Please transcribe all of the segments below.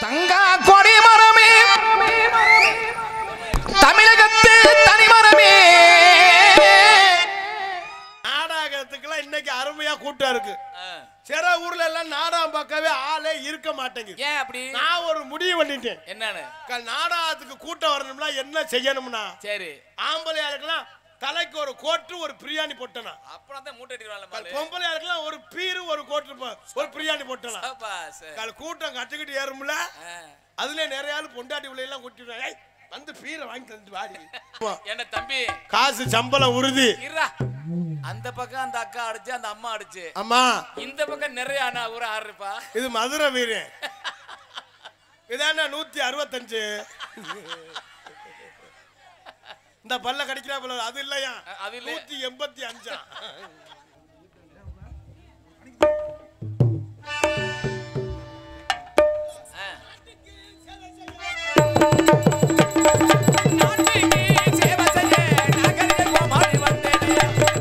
சங்கா கொடிமரமே தமிழகத்து தனிமரமே நாடகத்துக்குலாம் இன்னைக்கு அருமையா கூட்டம் இருக்கு ஆ. சில ஊர்ல எல்லாம் நாடகம் பார்க்கவே ஆளே இருக்க மாட்டேங்குது ஏன் அப்படி நான் ஒரு முடிவு பண்ணிட்டேன் என்னன்னு க- நாடகத்துக்கு கூட்டம் வரணும்னா என்ன செய்யணும்னா சரி ஆம்பளை ஆளுக்கெல்லாம் தலைக்கு ஒரு கோட்டு ஒரு பிரியாணி போட்டனா அப்புறம் தான் மூட்டை அடிக்கிறாள் பொம்பளை ஆளுக்கெல்லாம் ஒரு பீரு ஒரு கோட்டு போ- ஒரு பிரியாணி போட்டனா கால் கூட்டம் கட்டுக்கிட்டு ஏறும்ல அதுல நிறைய ஆளு பொண்டாட்டி பிள்ளை எல்லாம் கூட்டிட்டு ஏய் வந்து பீரை வாங்கி தந்துட்டு வாடி என்ன தம்பி காசு சம்பளம் உறுதி இருடா அந்த பக்கம் அந்த அக்கா அடிச்சு அந்த அம்மா அடிச்சு அம்மா இந்த பக்கம் நிறைய அண்ணா ஊர ஆடுறப்பா இது மதுரை வீரன் இதான நூத்தி அறுபத்தஞ்சு இந்த பல்ல கடிக்கிறா போல அது இல்லையா அ- அது இல்லையா? நூத்தி எண்பத்தி அஞ்சா நாட்டுக்கு சேவை செய்ய நகரிய கோமாளி வந்தேனே.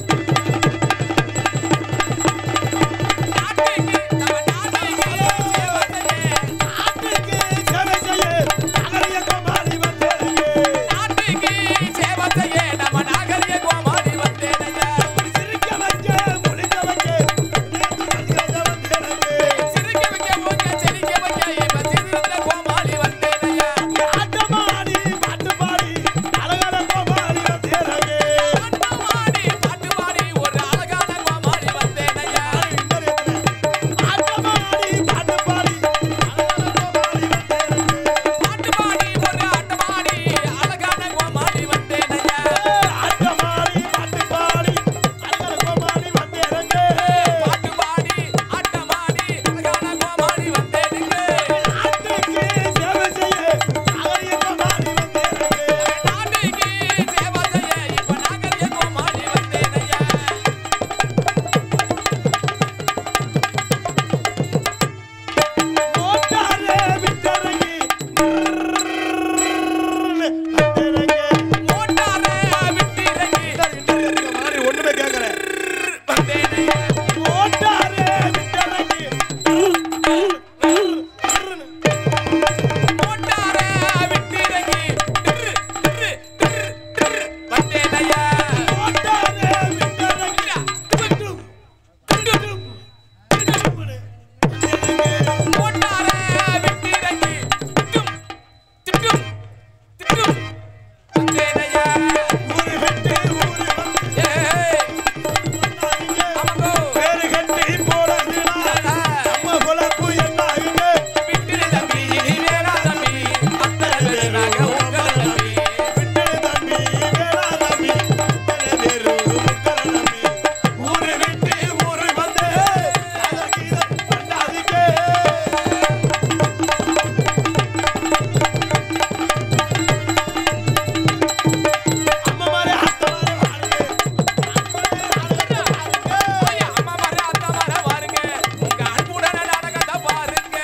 நாட்டுக்கு நம்ம நாட்டுக்கு சேவை செய்ய நாட்டுக்கு சேவை செய்ய நம்ம நாகரிக கோமாளி வந்தேனையா. சிரிக்க வைக்க போங்க, செழிக்க வைக்க இப்ப சிரித்த கோமாளி வந்தேனையா. பாட்டு பாடி, பாட்டு பாடி ஒரு அழகான கோமாளி வந்தேனையா. பாட்டு பாடி ஒரு ஆட்டமாடி அழகான கோமாளி வந்தேனையா. பாட்டு பாடி ஆட்டமாடி அழகான கோமாளி வந்தேனுங்க. நாட்டுக்கு சேவை செய்ய இப்ப நாகரிக கோமாளி வந்தேனையா. மோட்டாரை விட்டிறங்கி ஒண்ணுமே கேட்கல வந்தேனையா. மோட்டாரை விட்டிறங்கி டிரு, டிரு, டிரு, டிரு வந்தேனையா. இல்ல, டும், டும், மோட்டாரை விட்டிறங்கி டும், டிடும், டிடும் வந்தேனையா. ஏய், ஆமாங்கோ. விட்டுடு தம்பி, இனி வேணா தம்பி, அத்தனை பேரு நாங்க உங்கள நம்பி. ஊரு விட்டு ஊரு வந்து ஓய், அம்மா வர, அத்தா வர, வாருங்க. உங்க அன்புடன் நாடகத்தை பாருங்க.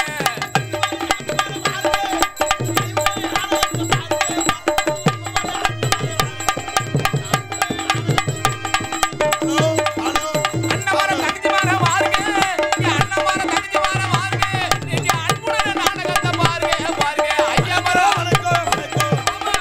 அண்ணன் வர, தகுதி வர, வாருங்க. இங்க அண்ணன் வர, தகுதி வர, வாருங்க. நீங்க அன்புடன் நாடகத்தை பாருங்க, பாருங்க. ஐயா மரம். ஆமா.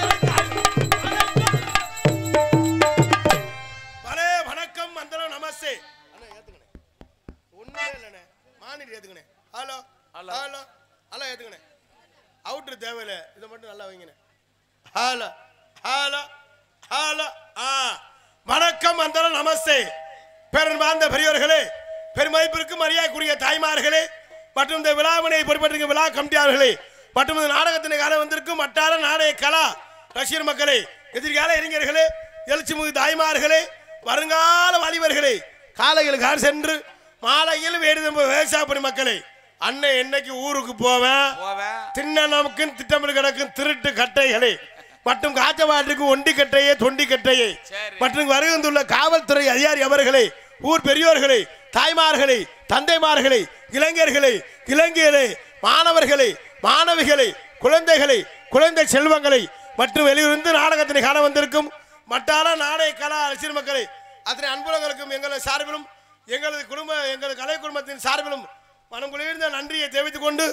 பலே வணக்கம் வந்தனம் நமஸ்தே அண்ணா ஏத்துக்கணே ஒண்ணுமே இல்லைண்ணே மானிட்டு ஏத்துக்கணே ஹலோ ஹலோ. ஹலோ ஹலோ ஏத்துக்கணே அவுட்ரு தேவையில்ல இதை மட்டும் நல்லா வைங்கண்ணே ஹலோ ஹலோ ஹலோ ஆ வணக்கம் வந்தனம் நமஸ்தே பெரும்பார்ந்த பெரியவர்களே பெருமதிப்பிற்கு மரியாதைக்குரிய தாய்மார்களே மற்றும் இந்த விழாவினை பொறுப்பேற்றுங்க விழா கமிட்டியாளர்களே மற்றும் இந்த நாடகத்தினை கால வந்திருக்கும் வட்டார நாடக கலா ரசிகர் மக்களே எதிர்கால இளைஞர்களே எழுச்சி முகு தாய்மார்களே வருங்கால வாலிபர்களே காலையில் கார் சென்று மாலையில் வேடு திரும்ப விவசாய பணி மக்களே அண்ணன் என்னைக்கு ஊருக்கு போவேன் போவேன். தின்ன நமக்கும் திட்டமிட்டு கிடக்கும் திருட்டு கட்டைகளே மற்றும் காய்ச்சவாட்டுக்கு ஒண்டி கட்டையே தொண்டி கட்டையே சரி. மற்றும் வருகின்றுள்ள காவல்துறை அதிகாரி அவர்களே ஊர் பெரியோர்களே தாய்மார்களே தந்தைமார்களே இளைஞர்களே இளைஞர்களே மாணவர்களே மாணவிகளே குழந்தைகளை குழந்தை செல்வங்களை மற்றும் வெளியிருந்து நாடகத்தினை காண வந்திருக்கும் வட்டார நாடக கலா ரசிகர் மக்களே அத்தனை அன்புலங்களுக்கும் எங்களது சார்பிலும் எங்களது குடும்ப எங்களது கலை குடும்பத்தின் சார்பிலும் மனம் குளிர்ந்த நன்றியை தெரிவித்துக் கொண்டு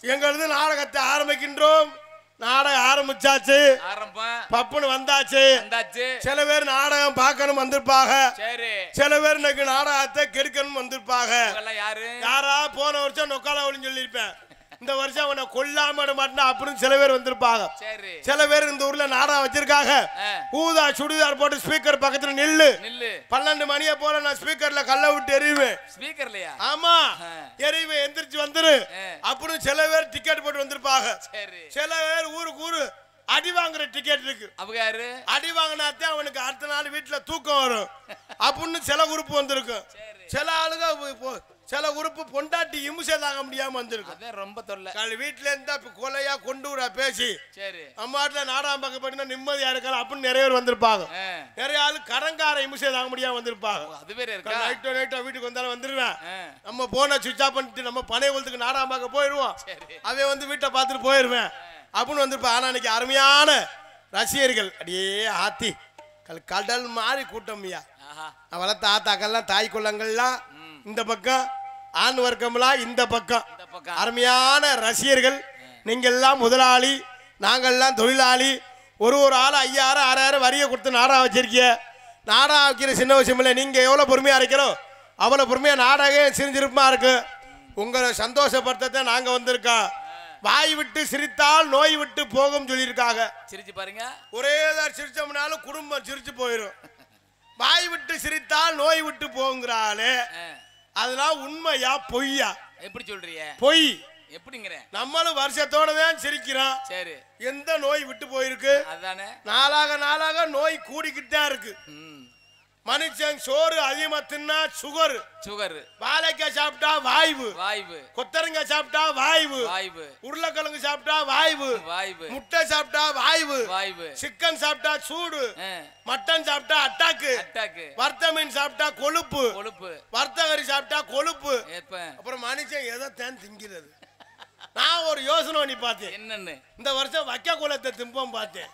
எங்களது நாடகத்தை ஆரம்பிக்கின்றோம் நாடகம் ஆரம்பிச்சாச்சு ஆரம்பம் பப்புன்னு வந்தாச்சு வந்தாச்சு சில பேர் நாடகம் பார்க்கணும் வந்திருப்பாங்க சரி சில பேர் இன்னைக்கு நாடகத்தை கெடுக்கணும் வந்திருப்பாங்க இவங்கெல்லாம் யாரு யாரா போன வருஷம் நொக்கால ஒளின்னு சொல்லியிருப்பேன் இந்த வருஷம் அவனை கொல்லாம விட மாட்டேன் அப்படின்னு சில பேர் வந்திருப்பாங்க சரி சில பேர் இந்த ஊர்ல நாடகம் வச்சிருக்காங்க ஆ. ஊதா சுடிதார் போட்டு ஸ்பீக்கர் பக்கத்துல நில்லு நில்லு பன்னெண்டு மணியை போல நான் ஸ்பீக்கர்ல கல்ல விட்டு எறிவேன் ஸ்பீக்கர்லையா ஆமா ஆ. எறிவேன் எந்திரிச்சு வந்துரு ஆ. அப்படின்னு சில பேர் டிக்கெட் போட்டு வந்திருப்பாங்க சரி சில பேர் ஊருக்கு ஊரு அடி வாங்குற டிக்கெட் இருக்கு அவங்க யாரு அடி வாங்கினாத்தான் அவனுக்கு அடுத்த நாள் வீட்டுல தூக்கம் வரும் அப்படின்னு சில குரூப் வந்திருக்கும் சரி. சில ஆளுங்க போ- போ- சில குரூப் பொண்டாட்டி இம்சை தாங்க முடியாம வந்திருக்கும் அதான் ரொம்ப தொல்லை காலை வீட்டுல இருந்தா இப்ப கொலையா கொண்டு விட பேசி சரி நம்ம வீட்டுல நாடாம் பக்கம் பண்ணினா நிம்மதியா இருக்கலாம் அப்படின்னு நிறைய பேர் வந்திருப்பாங்க ஆ. நிறைய ஆளு கடங்கார இம்சை தாங்க முடியாம வந்திருப்பாங்க ஓ, அது வேற இருக்கா நைட்டோ நைட்டோ வீட்டுக்கு வந்தாலும் வந்துருவேன் ஆ. நம்ம போனை சுவிச் ஆஃப் பண்ணிட்டு நம்ம பனை குளத்துக்கு நாடாம் பார்க்க போயிடுவோம் சரி அவன் வந்து வீட்டை பார்த்துட்டு போயிருவேன் அப்படின்னு வந்திருப்பான் ஆனா இன்னைக்கு அருமையான ரசிகர்கள் அடியே ஆத்தி கல் கடல் மாதிரி கூட்டம் ஐயா ஆஹா நான் வளர்த்த ஆத்தாக்கள்லாம் தாய் குள்ளங்கள்லாம் ம். இந்த பக்கம் ஆண் வர்க்கம்லாம் இந்த பக்கம் இந்த பக்கம் அருமையான ரசிகர்கள் நீங்கள்லாம் முதலாளி நாங்கள்லாம் தொழிலாளி ஒரு ஒரு ஆள் ஐயாயிரம் ஆறாயிரம் வரியை கொடுத்து நாடகம் வச்சிருக்கீங்க நாடகம் வைக்கிற சின்ன விஷயம் இல்லை நீங்கள் எவ்வளோ பொறுமையாக இருக்கிறோம் அவ்வளோ பொறுமையாக நாடகம் சிரிஞ்சிருப்பமாக இருக்கு உங்களை சந்தோஷப்படுத்த நாங்கள் வந்திருக்கோம் வாய் விட்டு சிரித்தால் நோய் விட்டு போகும் சொல்லியிருக்காங்க சிரிச்சு பாருங்க ஒரே தான் சிரிச்சோம்னாலும் குடும்பம் சிரிச்சு போயிடும் வாய் விட்டு சிரித்தால் நோய் விட்டு போங்கிறாளே ஆ. அதெல்லாம் உண்மையா பொய்யா எப்படி சொல்றீங்க பொய் எப்படிங்கிறேன் நம்மளும் வருஷத்தோட தான் சிரிக்கிறோம் சரி எந்த நோய் விட்டு போயிருக்கு அதானே நாளாக நாளாக நோய் கூடிக்கிட்டு தான் இருக்கு ம் மனுஷன் சோறு அதிகமா தின்னா சுகர் சுகர் வாழைக்காய் சாப்பிட்டா வாய்வு வாய்வு கொத்தரங்காய் சாப்பிட்டா வாய்வு வாய்வு உருளைக்கிழங்கு சாப்பிட்டா வாய்வு வாய்வு முட்டை சாப்பிட்டா வாய்வு வாய்வு சிக்கன் சாப்பிட்டா சூடு ஆ. மட்டன் சாப்பிட்டா அட்டாக்கு அட்டாக்கு வறுத்த மீன் சாப்பிட்டா கொழுப்பு கொழுப்பு வறுத்த கறி சாப்பிட்டா கொழுப்பு எப்ப அப்புறம் மனுஷன் எதை தான் திங்கிறது நான் ஒரு யோசனை பண்ணி பார்த்தேன் என்னன்னு இந்த வருஷம் வைக்க குலத்தை திம்பம் பார்த்தேன்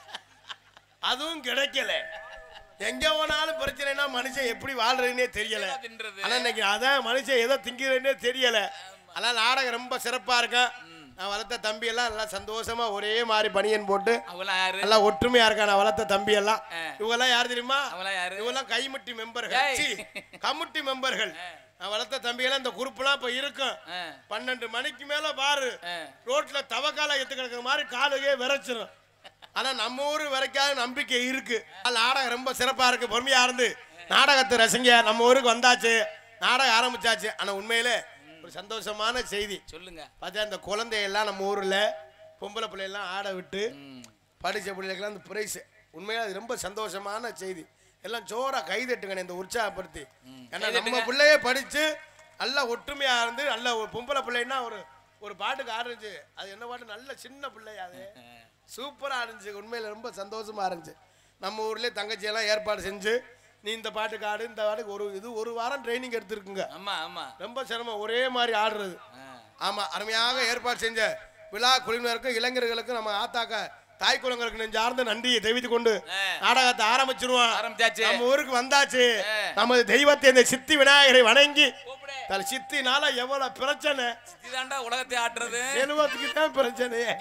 அதுவும் கிடைக்கல எங்க போனாலும் பிரச்சனைனா மனுஷன் எப்படி வாழ்றதுன்னே தெரியல என்ன தின்றது? ஆனா இன்னைக்கு அதான் மனுஷன் எதை திங்கிறதுன்னே தெரியல ஆனா நாடகம் ரொம்ப சிறப்பா இருக்கும் நான் வளர்த்த தம்பி எல்லாம் நல்லா சந்தோஷமா ஒரே மாதிரி பனியன் போட்டு அவங்களாம் யாரு நல்லா ஒற்றுமையா இருக்கா நான் வளர்த்த தம்பி எல்லாம் ஆ. இவங்க எல்லாம் யார் தெரியுமா அவங்களாம் யாரு இவங்கெல்லாம் கைமுட்டி மெம்பர்கள் ஏய். சீ, கமுட்டி மெம்பர்கள் நான் வளர்த்த தம்பியெல்லாம் இந்த குரூப்லாம் இப்ப இருக்கும் ஆ. பன்னெண்டு மணிக்கு மேல பாரு ஆ. ரோட்ல தவக்கால எத்து கிடக்கிற மாதிரி காலுகே விரைச்சிரும் ஆனா நம்ம ஊரு வரைக்காத நம்பிக்கை இருக்கு அது நாடகம் ரொம்ப சிறப்பா இருக்கு பொறுமையா இருந்து நாடகத்தை ரசிங்க நம்ம ஊருக்கு வந்தாச்சு நாடகம் ஆரம்பிச்சாச்சு ஆனா உண்மையிலே ஒரு சந்தோஷமான செய்தி சொல்லுங்க பார்த்தா இந்த குழந்தையெல்லாம் நம்ம ஊர்ல பொம்பளை பிள்ளையெல்லாம் ஆட விட்டு ம். படிச்ச பிள்ளைகளுக்கெல்லாம் அந்த பிரைஸ் உண்மையில அது ரொம்ப சந்தோஷமான செய்தி எல்லாம் ஜோரா கைதட்டுங்க இந்த உற்சாகப்படுத்தி ஏன்னா நம்ம கைதட்டுங்க. பிள்ளையே படிச்சு நல்லா ஒற்றுமையா இருந்து நல்ல ஒரு பொம்பளை பிள்ளைன்னா ஒரு ஒரு பாட்டுக்கு ஆடுச்சு அது என்ன பாட்டு நல்ல சின்ன பிள்ளையா அது சூப்பரா இருந்துச்சு உண்மையில ரொம்ப சந்தோஷமா இருந்துச்சு நம்ம ஊர்லயே தங்கச்சியெல்லாம் ஏற்பாடு செஞ்சு நீ இந்த பாட்டுக்கு ஆடு இந்த பாட்டுக்கு ஒரு இது ஒரு வாரம் ட்ரைனிங் எடுத்திருக்குங்க ஆமா ஆமா ரொம்ப சிரமம் ஒரே மாதிரி ஆடுறது ஆ. ஆமா அருமையாக ஏற்பாடு செஞ்ச விழா குழுவினருக்கும் இளைஞர்களுக்கும் நம்ம ஆத்தாக்க தாய் குலங்களுக்கு நெஞ்சார்ந்த நன்றியை தெரிவித்துக் கொண்டு ஆ. நாடகத்தை ஆரம்பிச்சிருவோம் ஆரம்பிச்சாச்சு நம்ம ஊருக்கு வந்தாச்சு ஆ. நமது தெய்வத்தை இந்த சித்தி விநாயகரை வணங்கி கூப்பிடு தல சித்தினால எவ்வளவு பிரச்சனை இதுதான்டா உலகத்தை ஆட்டுறது செல்வத்துக்கு தான் பிரச்சனையே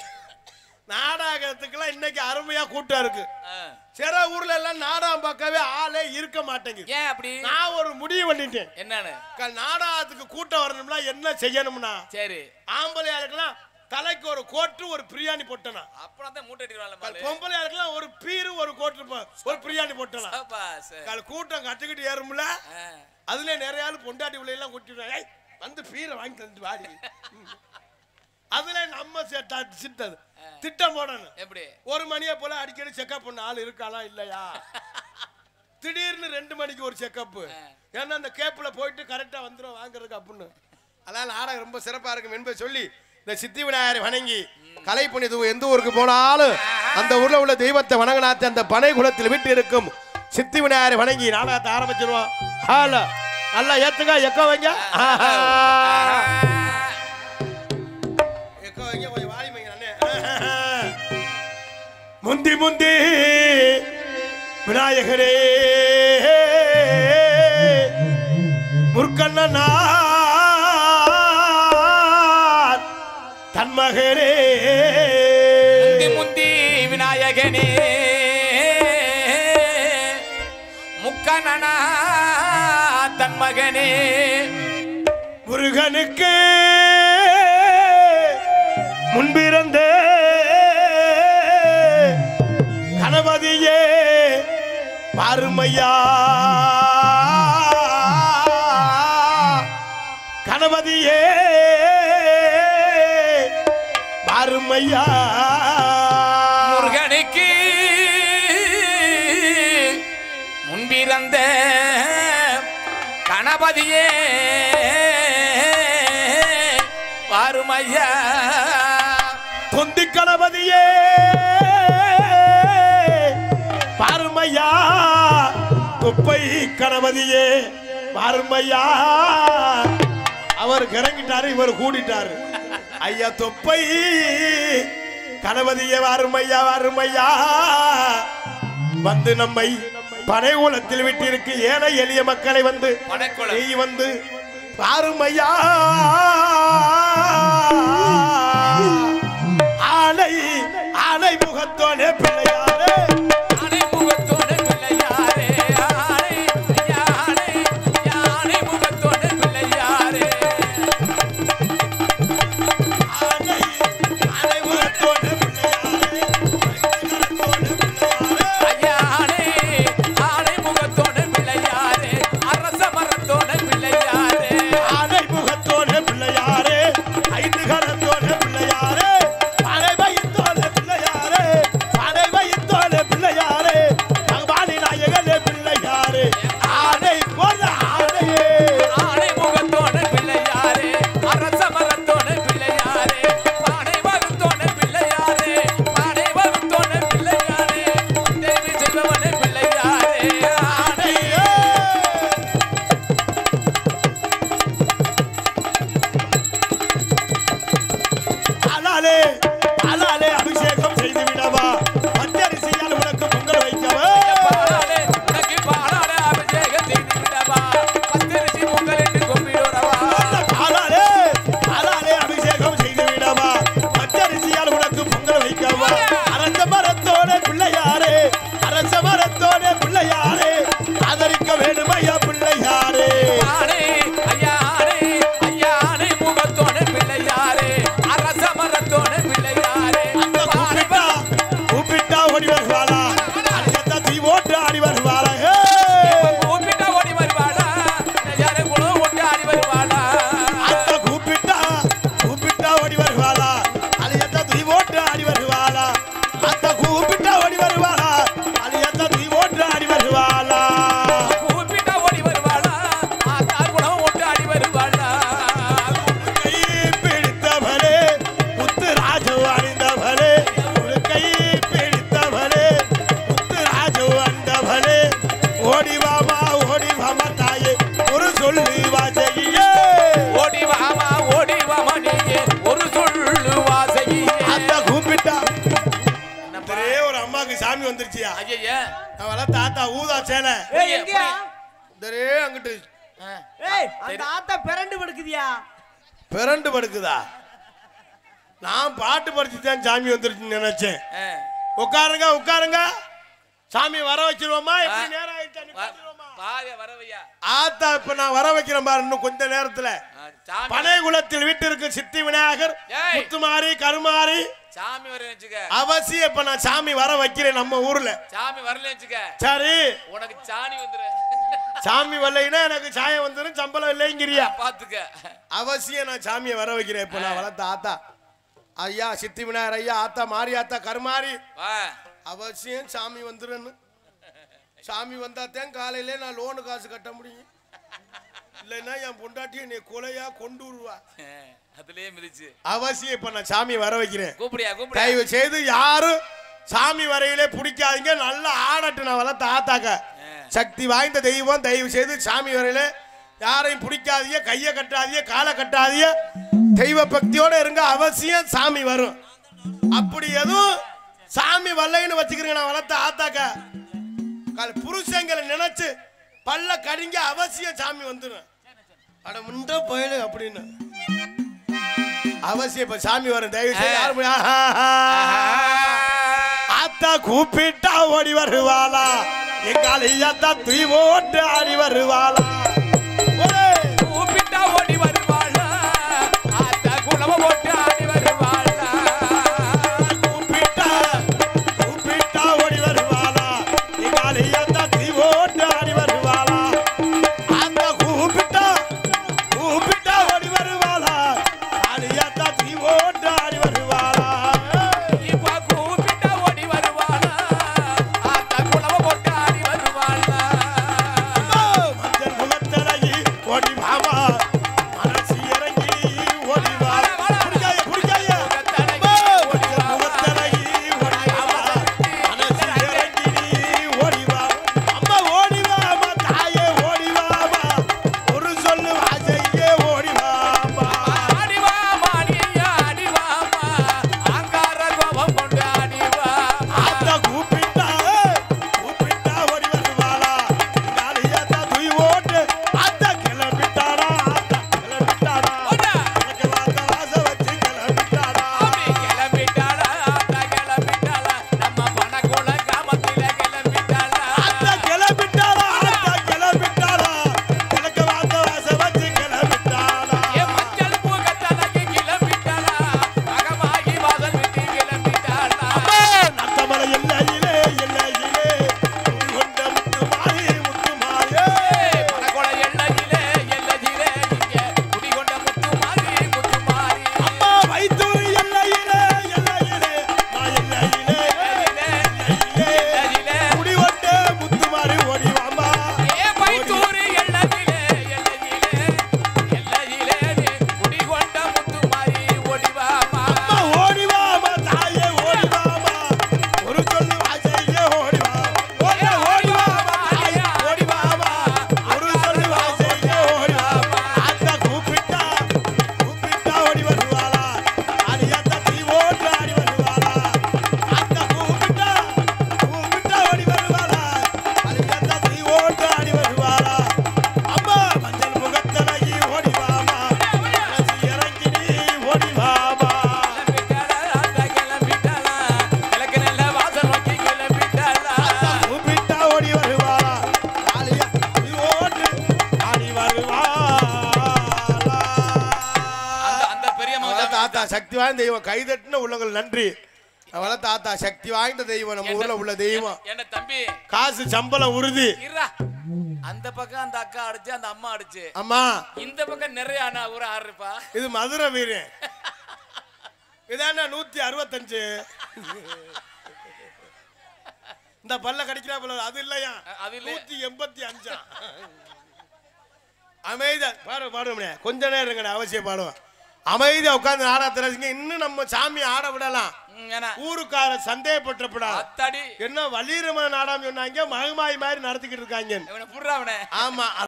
நாடகத்துக்கெல்லாம் இன்னைக்கு அருமையா கூட்டம் இருக்கு ஆ. சில ஊர்ல எல்லாம் நாடகம் பார்க்கவே ஆளே இருக்க மாட்டேங்குது ஏன் அப்படி நான் ஒரு முடிவு பண்ணிட்டேன் என்னன்னு க- நாடகத்துக்கு கூட்டம் வரணும்னா என்ன செய்யணும்னா சரி ஆம்பளை ஆளுக்கெல்லாம் தலைக்கு ஒரு கோட்டு ஒரு பிரியாணி போட்டனா அப்புறம் தான் மூட்டை அடிக்கிறாள் பொம்பளை ஆளுக்கெல்லாம் ஒரு பீரு ஒரு கோட்டு போ- ஒரு பிரியாணி போட்டனா பாஸ் கால் கூட்டம் கட்டுக்கிட்டு ஏறும்ல அதுல நிறைய ஆளு பொண்டாட்டி பிள்ளையெல்லாம் கூட்டிட்டு ஏய் வந்து பீரை வாங்கி தந்துட்டு வாடி ம். அதுல நம்ம சே- த- சிட்டது திட்டம் போடணும் எப்படி ஒரு மணியை போல அடிக்கடி செக்அப் பண்ண ஆள் இருக்காளா இல்லையா திடீர்னு ரெண்டு மணிக்கு ஒரு செக்கப் ஏன்னா அந்த கேப்ல போயிட்டு கரெக்டா வந்துடும் வாங்குறதுக்கு அப்படின்னு அதனால நாடகம் ரொம்ப சிறப்பா இருக்கும் என்பதை சொல்லி இந்த சித்தி விநாயகரை வணங்கி கலை புனிது எந்த ஊருக்கு போனாலும் அந்த ஊர்ல உள்ள தெய்வத்தை வணங்கினாத்து அந்த பனை குலத்தில் விட்டு இருக்கும் சித்தி விநாயகரை வணங்கி நாடகத்தை ஆரம்பிச்சிருவோம் ஹலோ நல்லா ஏத்துங்க எக்க வைங்க ஆஹா. எக்கோ வைங்க கொஞ்சம் வாலி வைங்க அண்ணே முந்தி முந்தி விநாயகரே முற்கண்ணனார் தன் மகனே முந்தி முந்தி விநாயகனே முக்கணனா தன் மகனே முருகனுக்கு முன்பிருந்த கணபதியே பாருமையா கணபதியே பாருமையா முருகனுக்கு முன்பிறந்த கணபதியே வாருமையா தொந்தி கணபதியே பாருமையா குப்பை கணபதியே பாருமையா அவர் கிறங்கிட்டாரு இவர் கூடிட்டாரு ஐயா தொப்பை கணபதியே வாருமையா வாருமையா வந்து நம்மை பனை குலத்தில் விட்டிருக்கு ஏழை எளிய மக்களை வந்து பனைக்குளம். நீ வந்து பாருமையா ஆலை ஆலை முகத்தோனே பிள்ளையாரே ஆனை முகத்தோட பிள்ளையாரே ஆனை யானை யானை முகத்தோட பிள்ளையாரே ஆலை ஆலை முகத்தோனே பிள்ளையாரே கரத்தோனே பிள்ளையாரே ஐயானே ஆனை முகத்தோட பிள்ளையாரே அரச மரத்தோட பிள்ளையாரே ஆலை முகத்தோனே பிள்ளையாரே ஐந்து கரத்தோனே பிள்ளையாரே பனை வயித்தோனே பிள்ளையாரே பனை வயித்தோனே பிள்ளையாரே பகவானி நாயகனே பிள்ளையாரே ஆனை போல ஆனையே ஆனை முகத்தோட பிள்ளையாரே அரச மரத்தோட பிள்ளையாரே பானை மரத்தோட பிள்ளையாரே பானை மரத்தோட பிள்ளையாரே தேவி செல்வன பிள்ளையாரே ஆனை பாலாலே பாலாலே அபிஷேகம் செய்து விடவா பச்சரிசியால் உனக்கு பொங்கல் வைக்கவா பாலாலே உனக்கு பாலாலே அபிஷேகம் செய்து விடவா பத்திரிசி பொங்கலிட்டு கும்பிடுறவா பாலாலே பாலாலே அபிஷேகம் செய்து விடவா பச்சரிசியால் உனக்கு பொங்கல் வைக்கவா அரச மரத்தோட பிள்ளையாரே அரச மரத்தோட பிள்ளையாரே ஆதரிக்க வேண்டுமையா பிள்ளையாரே ஆனை ஐயானே ஐயானே முகத்தோட பிள்ளையாரே அரச மரத்தோட பிள்ளையாரே அந்த பானை கூப்பிட்டா கூப்பிட்டா ஓடி வருவாளா அந்த தீ ஓட்டு ஆடி வருவாளா ஹே! கூப்பிட்டா ஓடி வருவாளா யாரை குணம் ஒட்டு ஆடி வருவாளா அத்த கூப்பிட்டா கூப்பிட்டா ஓடி வருவாளா அழியத்த துணி ஓட்டு ஆடி வருவாளா அத்த கூப்பிட்டா ஓடி வருவாளா அழியத்த துணி ஓட்டு ஆடி வருவாளா கூப்பிட்டா ஓடி வருவாளா ஆத்தா குணம் ஒட்டு ஆடி வருவாளா கை பிடித்தவளே முத்து ராஜு அணிந்தவளே ஒரு கை பிடித்தவளே முத்து ராஜு அணிந்தவளே ஓடி வாமா ஓடி வாமா தாயே ஒரு சொல்லி வாசகியே ஓடி வாமா ஓடி வாமா நீயே ஒரு சொல்லு வாசகியே அந்த கூப்பிட்டா ஒரே ஒரு அம்மாக்கு சாமி வந்துருச்சியா ஐயா அவெல்லாம் தாத்தா ஊதா சேலை ஏய் எங்கயா இதரே அங்கிட்டு ஏய் அந்த ஆத்தா பிறண்டு படுக்குதியா பிறண்டு படுக்குதா நான் பாட்டு படிச்சு தான் சாமி வந்துருச்சுன்னு நினைச்சேன் உட்காருங்க உட்காருங்க சாமி வர வச்சிருவோமா எப்படி நேரம் ஆயிடுச்சா நிப்பாட்டிடுவோமா? பாக வரவையா ஆத்தா இப்ப நான் வர வைக்கிறேன் பாரு இன்னும் கொஞ்ச நேரத்துல சாமி பனைகுலத்தில் வீட்டிற்கு சித்தி விநாயகர் ஏய். முத்துமாரி கருமாரி சாமி வர வச்சுக்க அவசியம் இப்ப நான் சாமி வர வைக்கிறேன் நம்ம ஊர்ல சாமி வரல வச்சுக்க சரி உனக்கு சாணி வந்துரு சாமி வரலைன்னா எனக்கு சாயம் வந்துடும் சம்பளம் இல்லைங்கிறியா பாத்துக்க அவசியம் நான் சாமியை வர வைக்கிறேன் இப்ப நான் வளர்த்த ஆத்தா ஐயா சித்தி விநாயகர் ஐயா ஆத்தா மாரி ஆத்தா கருமாரி வா அவசியம் சாமி வந்துருன்னு சாமி வந்தாத்தான் காலையில நான் லோனு காசு கட்ட முடியும் இல்லைன்னா என் பொண்டாட்டியை நீ கொலையா கொண்டு வருவா அதுலயே மிதிச்சு அவசியம் இப்ப நான் சாமி வர வைக்கிறேன் கூப்பிடியா கூப்பிடியா தயவு செய்து யாரும் சாமி வரையிலே பிடிக்காதீங்க நல்லா ஆடட்டு நான் வளர்த்த ஆத்தாக்க சக்தி வாய்ந்த தெய்வம் தயவு செய்து சாமி வரையில யாரையும் பிடிக்காதீங்க கையை கட்டாதீங்க காலை கட்டாதீங்க தெய்வ பக்தியோட இருங்க அவசியம் சாமி வரும் அப்படி எதுவும் சாமி வரலைன்னு வச்சுக்கிறீங்க நான் வளர்த்த ஆத்தாக்க கால புருஷங்களை நினைச்சு பல்ல கடிங்க அவசியம் சாமி வந்துடும் அட முண்ட போயிடு அப்படின்னு அவசியம் இப்ப சாமி வரும் தயவு செய்து யாரும் போய் ஆஹா, ஆஹா. ஆத்தா கூப்பிட்டா ஓடி வருவாளா எங்கால ஐயாத்தா துய் ஓட்டு ஆடி வருவாளா ஒரே. கூப்பிட்டா ஓடி வருவாளா ஆத்தா குலவ போட்டு ஆடி வருவாளா கூப்பிட்டா கூப்பிட்டா ஓடி வருவாளா எங்கால ஐயாத்தா துய் ஓட்டு ஆடி வருவாளா ஆத்தா கூப்பிட்டா கூப்பிட்டா ஓடி வருவாளா ஆலியாத்தா துய் ஓட்டு ஆடி வருவாளா இப்ப கூப்பிட்டா ஓடி வருவாளா ஆத்தா குலவ போட்டு ஆடி வருவாளா மஞ்சள் முகத்தழகி ஓடி வாமா மனசு இறங்கி ஓடி வா வாடா, வாடா. புடிக்காய புடிக்காய முகத்தழகி ஓடி வா. முகத்தழகி ஓடி வா மனசு இறங்கி ஓடி வா அம்மா ஓடி வாமா தாயே ஓடி வாமா ஒரு சொல்லு வாசையே ஓடி வாமா ஆடி வா மாடியா ஆடி வாமா ஆங்கார கோபம் கொண்டு ஆடி வா ஆத்தா கூப்பிட்டா கூப்பிட்டா ஓடி வருவாளா நாளையாத்தா துய் ஓட்டு ஆத்தா கிளம்பிட்டாடா ஆத்தா கிளம்பிட்டாடா ஓடா. எனக்கு வாத்த வாச வச்சு கிளம்பிட்டாடா அப்படி கிளம்பிட்டாளா ஆத்தா கிளம்பிட்டாளா நம்ம பணக்குள கிராமத்தில கிளம்பிட்டாளா ஆத்தா கிளம்பிட்டாடா ஆத்தா கிளம்பிட்டாடா எனக்கு வாத்த வாச வச்சு கிளம்பிட்டாடா ஏ மஞ்சள் பூக்கத்தலகி கிளம்பிட்டாளா மகமாகி வாசல் விட்டு கிளம்பிட்டாளா நத்தமலை எல்லையிலே எல்லையிலே கொண்ட முத்துமாரி முத்துமாரியே பணக்குள எல்லையிலே எல்லையிலே இங்கே குடிகொண்ட முத்துமாரி முத்துமாரி அம்மா வைத்தூர் எல்லையிலே எல்லையிலே நான் எல்லையிலே எல்லையிலே எல்லையிலே குடிவட்ட முத்துமாரி ஓடி வாமா ஏ பைத்தூரி எல்லையிலே எல்லையிலே எல்லையிலே நீ குடிகொண்ட முத்துமாரி ஓடிவாமா அம்மா ஓடி வாமா தாயே ஓடி வாமா ஒரு சொல்லு வாசையே ஓடி வா ஓடி ஓடி வாமா தாயே ஓடி வாமா ஒரு சொல்லு வாசையே ஓடி வாமா ஆத்தா கூப்பிட்டா கூப்பிட்டா ஓடி வருவாளா ஆலியாத்தா தீ ஓட்டு ஆடி வருவாளா ஆத்தா கூப்பிட்டா கூப்பிட்டா ஓடி வருவாளா ஆலியாத்தா தீ ஓட்டு ஆடி வருவாளா அம்மா மஞ்சள் முகத்தலகி ஓடி வாமா மனசு இறங்கி நீ ஓடி வாமா கிளம்பிட்டாளா அத்தா கிளம்பிட்டாளா கிழக்கு நல்ல வாசல் நோக்கி கிளம்பிட்டாளா கூப்பிட்டா ஓடி வருவாளா ஆலியா தீ ஓட்டு ஆடி வருவாளா அந்த அந்த பெரிய அவள தாத்தா சக்தி வாய்ந்த தெய்வம் கைதட்டின உள்ளங்கள் நன்றி அவள தாத்தா சக்தி வாய்ந்த தெய்வம் நம்ம ஊர்ல உள்ள தெய்வம் என்ன தம்பி காசு சம்பளம் உறுதி இருடா அந்த பக்கம் அந்த அக்கா அடிச்சு அந்த அம்மா அடிச்சு அம்மா இந்த பக்கம் நிறைய அண்ணா ஊர் ஆறுப்பா இது மதுரை வீரன் இதான நூத்தி அறுபத்தஞ்சு இந்த பல்ல கடிக்கிறா போல அது இல்லையா அது இல்லையா? நூத்தி எண்பத்தி அஞ்சா அமைதியா பாடு பாடுவோம்னே கொஞ்ச நேரம் இருங்கண்ணே அவசியம் பாடுவோம் அமைதியா உட்கார்ந்து நாடகத்தில் ரசிங்க இன்னும் நம்ம சாமி ஆட விடலாம் ம், ஏன்னா ஊருக்கார சந்தேகப்பட்டப்படா அத்தாடி என்ன வலிரமான நாடாம சொன்னாங்க மகமாய் மாதிரி நடத்திக்கிட்டு இருக்காங்க இவனை புடுறா அவனை ஆமா